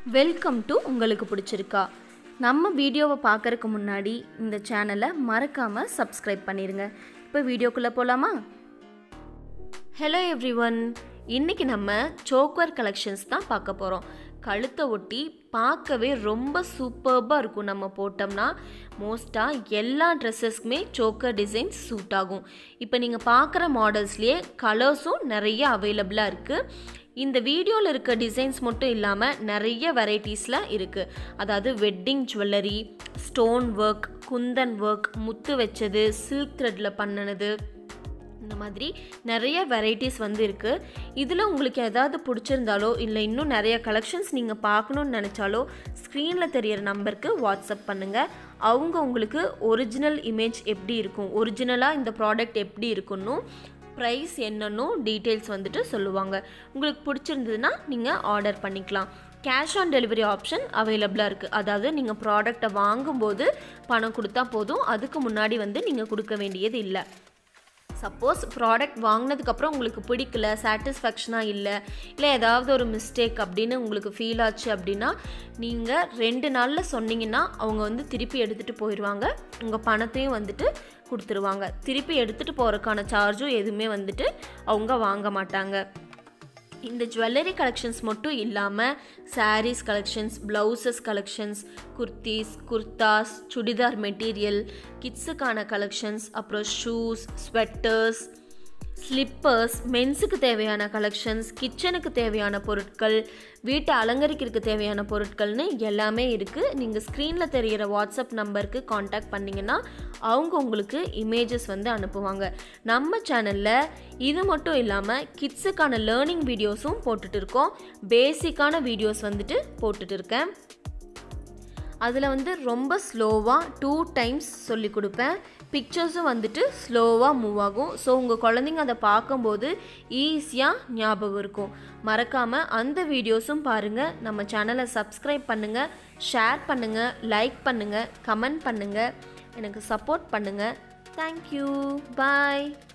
welcome to உங்களுக்கு பிடிச்சிருக்கா நம்ம வீடியோவை பார்க்கறதுக்கு முன்னாடி இந்த சேனலை மறக்காமல் சப்ஸ்கிரைப் பண்ணிடுங்க இப்போ வீடியோக்குள்ளே போகலாமா ஹலோ எவ்ரி ஒன் இன்றைக்கி நம்ம சோக்வர் கலெக்ஷன்ஸ் தான் பார்க்க போகிறோம் கழுத்தை ஒட்டி பார்க்கவே ரொம்ப சூப்பர்பாக இருக்கும் நம்ம போட்டோம்னா மோஸ்ட்டாக எல்லா ட்ரெஸ்ஸஸ்க்குமே சோக்கர் டிசைன்ஸ் சூட் ஆகும் இப்போ நீங்கள் பார்க்குற மாடல்ஸ்லேயே கலர்ஸும் நிறைய அவைலபிளாக இருக்குது இந்த வீடியோவில் இருக்க டிசைன்ஸ் மட்டும் இல்லாமல் நிறைய வெரைட்டிஸில் இருக்குது அதாவது wedding jewellery stone work kundan work முத்து வச்சது சில்க் த்ரெட்டில் பண்ணினது இந்த மாதிரி நிறைய வெரைட்டிஸ் வந்து இருக்குது இதில் உங்களுக்கு ஏதாவது பிடிச்சிருந்தாலோ இல்லை இன்னும் நிறைய கலெக்ஷன்ஸ் நீங்கள் பார்க்கணுன்னு நினச்சாலோ ஸ்க்ரீனில் தெரியிற நம்பருக்கு வாட்ஸ்அப் பண்ணுங்கள் அவங்க உங்களுக்கு ஒரிஜினல் இமேஜ் எப்படி இருக்கும் ஒரிஜினலாக இந்த ப்ராடக்ட் எப்படி இருக்குன்னு ப்ரைஸ் என்னன்னு டீட்டெயில்ஸ் வந்துட்டு சொல்லுவாங்க உங்களுக்கு பிடிச்சிருந்ததுன்னா நீங்கள் ஆர்டர் பண்ணிக்கலாம் கேஷ் ஆன் டெலிவரி ஆப்ஷன் அவைலபிளாக இருக்குது அதாவது நீங்கள் ப்ராடக்டை வாங்கும்போது பணம் கொடுத்தா போதும் அதுக்கு முன்னாடி வந்து நீங்கள் கொடுக்க வேண்டியது இல்லை சப்போஸ் ப்ராடக்ட் வாங்கினதுக்கப்புறம் உங்களுக்கு பிடிக்கல சாட்டிஸ்ஃபேக்ஷனாக இல்லை இல்லை ஏதாவது ஒரு மிஸ்டேக் அப்படின்னு உங்களுக்கு ஃபீல் ஆச்சு அப்படின்னா நீங்கள் ரெண்டு நாளில் சொன்னீங்கன்னா அவங்க வந்து திருப்பி எடுத்துகிட்டு போயிடுவாங்க உங்கள் பணத்தையும் வந்துட்டு கொடுத்துருவாங்க திருப்பி எடுத்துகிட்டு போகிறதுக்கான சார்ஜும் எதுவுமே வந்துட்டு அவங்க வாங்க மாட்டாங்க இந்த ஜுவல்லரி கலெக்ஷன்ஸ் மட்டும் இல்லாமல் sarees collections blouses collections kurtis kurtas churidar material கிட்ஸுக்கான கலெக்ஷன்ஸ் அப்புறம் ஷூஸ் ஸ்வெட்டர்ஸ் ஸ்லிப்பர்ஸ் மென்ஸுக்கு தேவையான கலெக்ஷன்ஸ் கிச்சனுக்கு தேவையான பொருட்கள் வீட்டை அலங்கரிக்கிறதுக்கு தேவையான பொருட்கள்னு எல்லாமே இருக்குது நீங்கள் ஸ்க்ரீனில் தெரிகிற வாட்ஸ்அப் நம்பருக்கு காண்டாக்ட் பண்ணிங்கன்னா அவங்க உங்களுக்கு இமேஜஸ் வந்து அனுப்புவாங்க நம்ம சேனலில் இது மட்டும் இல்லாமல் கிட்ஸுக்கான லேர்னிங் வீடியோஸும் போட்டுட்டு இருக்கோம் பேசிக்கான வீடியோஸ் வந்துட்டு போட்டுட்டு இருக்கேன் அதில் வந்து ரொம்ப ஸ்லோவாக டூ டைம்ஸ் சொல்லி கொடுப்பேன் பிக்சர்ஸும் வந்துட்டு ஸ்லோவாக மூவ் ஆகும் ஸோ உங்கள் குழந்தைங்க அதை பார்க்கும்போது ஈஸியாக ஞாபகம் இருக்கும் மறக்காமல் அந்த வீடியோஸும் பாருங்கள் நம்ம சேனலை சப்ஸ்கிரைப் பண்ணுங்கள் ஷேர் பண்ணுங்கள் லைக் பண்ணுங்கள் கமெண்ட் பண்ணுங்கள் எனக்கு சப்போர்ட் பண்ணுங்கள் தேங்க்யூ பாய்